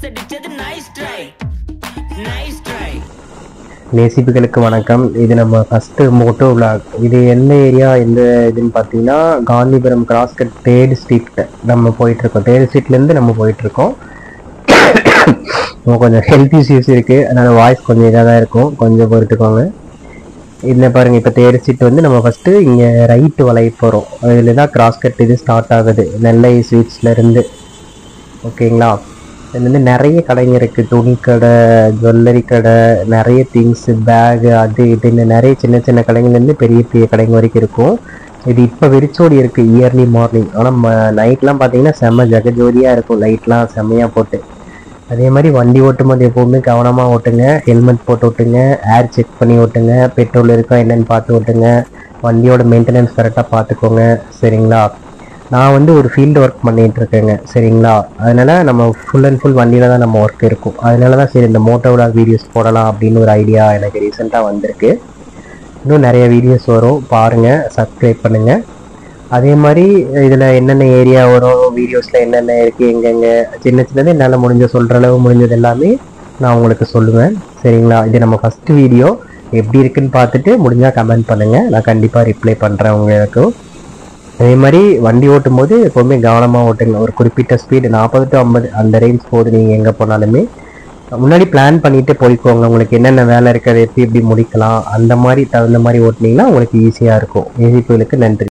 அடிச்சது nice try nice try நேசிப்புகளுக்கு வணக்கம் இது நம்ம ஃபஸ்ட்டு மோட்டோ விளாக் இது எந்த ஏரியா எந்த இதுன்னு பார்த்தீங்கன்னா காந்திபுரம் கிராஸ்கட் தேர்ட் ஸ்ட்ரீட் நம்ம போயிட்டுருக்கோம் தேர்ட் ஸ்ட்ரீட்லேருந்து நம்ம போயிட்டுருக்கோம் நம்ம கொஞ்சம் ஹெல்த் இஷ்யூஸ் இருக்குது அதனால் வாய்ஸ் கொஞ்சம் இதாக தான் இருக்கும் கொஞ்சம் பொறுத்துக்கோங்க இதில் பாருங்கள் இப்போ தேர்ட் ஸ்ட்ரீட் வந்து நம்ம ஃபஸ்ட்டு இங்கே ரைட்டு வளைய போகிறோம் அதில் தான் கிராஸ்கட் இது ஸ்டார்ட் ஆகுது நெல்லை ஸ்வீட்ஸ்லேருந்து ஓகேங்களா இதுல வந்து நிறைய கடைங்க இருக்குது துணி கடை ஜுவல்லரி கடை நிறைய திங்ஸு பேகு அது இதுன்னு நிறைய சின்ன சின்ன கடைங்கள்லேருந்து பெரிய பெரிய கடைங்க வரைக்கும் இருக்கும் இது இப்போ வெறிச்சோடி இருக்குது இயர்லி மார்னிங் ஆனால் நைட்லாம் பார்த்தீங்கன்னா செம்ம ஜெகஜோதியாக இருக்கும் லைட்லாம் செம்மையாக போட்டு அதே மாதிரி வண்டி ஓட்டும் போது எப்போவுமே கவனமாக ஓட்டுங்க ஹெல்மெட் போட்டு ஓட்டுங்க ஏர் செக் பண்ணி ஓட்டுங்க பெட்ரோல் இருக்கா என்னன்னு பார்த்து ஓட்டுங்க வண்டியோட மெயின்டெனன்ஸ் கரெக்டாக பார்த்துக்கோங்க சரிங்களா நான் வந்து ஒரு ஃபீல்டு ஒர்க் பண்ணிட்டு இருக்கேங்க சரிங்களா அதனால நம்ம ஃபுல் அண்ட் ஃபுல் வண்டியில தான் நம்ம ஒர்க் இருக்கும் அதனால தான் சரி இந்த மோட்டோவில வீடியோஸ் போடலாம் அப்படின்னு ஒரு ஐடியா எனக்கு ரீசெண்டாக வந்திருக்கு இன்னும் நிறைய வீடியோஸ் வரும் பாருங்க சப்ஸ்கிரைப் பண்ணுங்க அதே மாதிரி இதில் என்னென்ன ஏரியா வரும் வீடியோஸில் என்னென்ன இருக்குது எங்கெங்க சின்ன சின்னது என்னால் முடிஞ்ச சொல்கிற அளவு முடிஞ்சது எல்லாமே நான் உங்களுக்கு சொல்லுவேன் சரிங்களா இது நம்ம ஃபஸ்ட்டு வீடியோ எப்படி இருக்குன்னு பார்த்துட்டு முடிஞ்சால் கமெண்ட் பண்ணுங்கள் நான் கண்டிப்பாக ரிப்ளை பண்ணுறேன் உங்களுக்கு அதே மாதிரி வண்டி ஓட்டும் போது எப்போவுமே கவனமாக ஓட்டுங்க ஒரு குறிப்பிட்ட ஸ்பீடு நாற்பது டு ஐம்பது அந்த ரேஞ்ச் போது நீங்கள் எங்கே போனாலுமே முன்னாடி பிளான் பண்ணிட்டு போய்க்கோங்க உங்களுக்கு என்னென்ன வேலை இருக்குது எப்படி எப்படி முடிக்கலாம் அந்த மாதிரி தகுந்த மாதிரி ஓட்டுனீங்கன்னா உங்களுக்கு ஈஸியாக இருக்கும் ஏசிபிகளுக்கு நன்றி